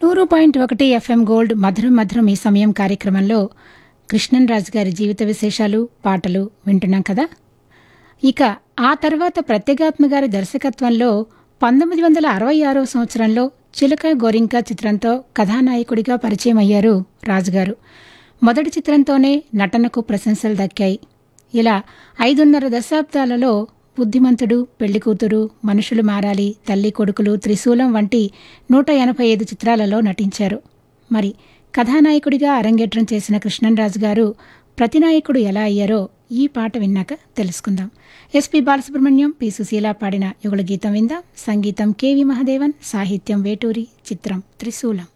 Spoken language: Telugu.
నూరు పాయింట్ ఒకటి ఎఫ్ఎం గోల్డ్ మధురం మధురం ఈ సమయం కార్యక్రమంలో కృష్ణన్ రాజు గారి జీవిత విశేషాలు పాటలు వింటున్నాం కదా ఇక ఆ తర్వాత ప్రత్యేగాత్మ గారి దర్శకత్వంలో పంతొమ్మిది వందల అరవై ఆరో సంవత్సరంలో చిలుక గోరింక చిత్రంతో కథానాయకుడిగా పరిచయం అయ్యారు రాజుగారు మొదటి చిత్రంతోనే నటనకు ప్రశంసలు దక్కాయి ఇలా ఐదున్నర దశాబ్దాలలో బుద్ధిమంతుడు పెళ్లి కూతురు మనుషులు మారాలి తల్లి కొడుకులు త్రిశూలం వంటి నూట ఎనభై ఐదు చిత్రాలలో నటించారు మరి కథానాయకుడిగా అరంగేట్రం చేసిన కృష్ణన్రాజు గారు ప్రతినాయకుడు ఎలా అయ్యారో ఈ పాట విన్నాక తెలుసుకుందాం ఎస్పి బాలసుబ్రహ్మణ్యం పి సుశీల పాడిన యుగళ గీతం విందాం సంగీతం కెవి మహదేవన్ సాహిత్యం వేటూరి చిత్రం త్రిశూలం